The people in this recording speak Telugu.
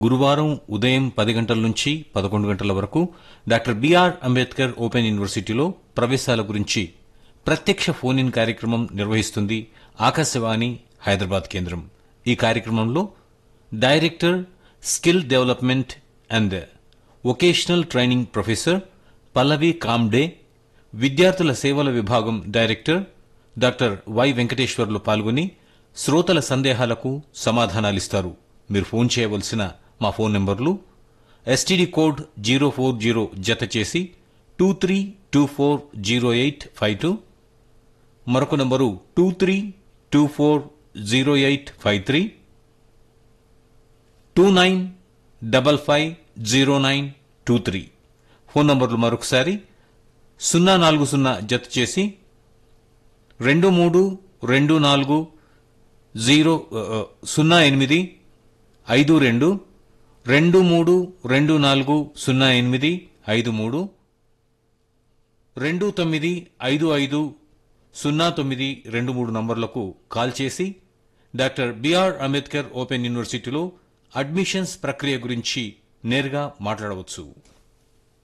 గురువారం ఉదయం పది గంటల నుంచి పదకొండు గంటల వరకు డాక్టర్ బిఆర్ అంబేద్కర్ ఓపెన్ యూనివర్సిటీలో ప్రవేశాల గురించి ప్రత్యక్ష ఫోన్ ఇన్ కార్యక్రమం నిర్వహిస్తుంది ఆకాశవాణి హైదరాబాద్ కేంద్రం ఈ కార్యక్రమంలో director skill development and vocational training professor Pallavi Kamde విద్యార్థుల సేవల విభాగం డైరెక్టర్ డాక్టర్ వై వెంకటేశ్వర్లు పాల్గొని శ్రోతల సందేహాలకు సమాధానాలిస్తారు మీరు ఫోన్ చేయవలసిన మా ఫోన్ నంబర్లు STD code zero four zero జత చేసి two three two four zero eight five two మరొక నంబరు two three two four zero eight five three two nine double five zero nine two three phone నంబర్లు మరొకసారి సున్నా నాలుగు సున్నా జత చేసి రెండు మూడు రెండు నాలుగు జీరో ఆ, ఆ, సున్నా ఎనిమిది ఐదు రెండు రెండు మూడు రెండు నాలుగు సున్నా ఎనిమిది ఐదు మూడు రెండు తొమ్మిది ఐదు ఐదు సున్నా తొమ్మిది రెండు మూడు నంబర్లకు కాల్ చేసి డాక్టర్ బిఆర్ అంబేద్కర్ ఓపెన్ యూనివర్సిటీలో అడ్మిషన్స్ ప్రక్రియ గురించి నేరుగా మాట్లాడవచ్చు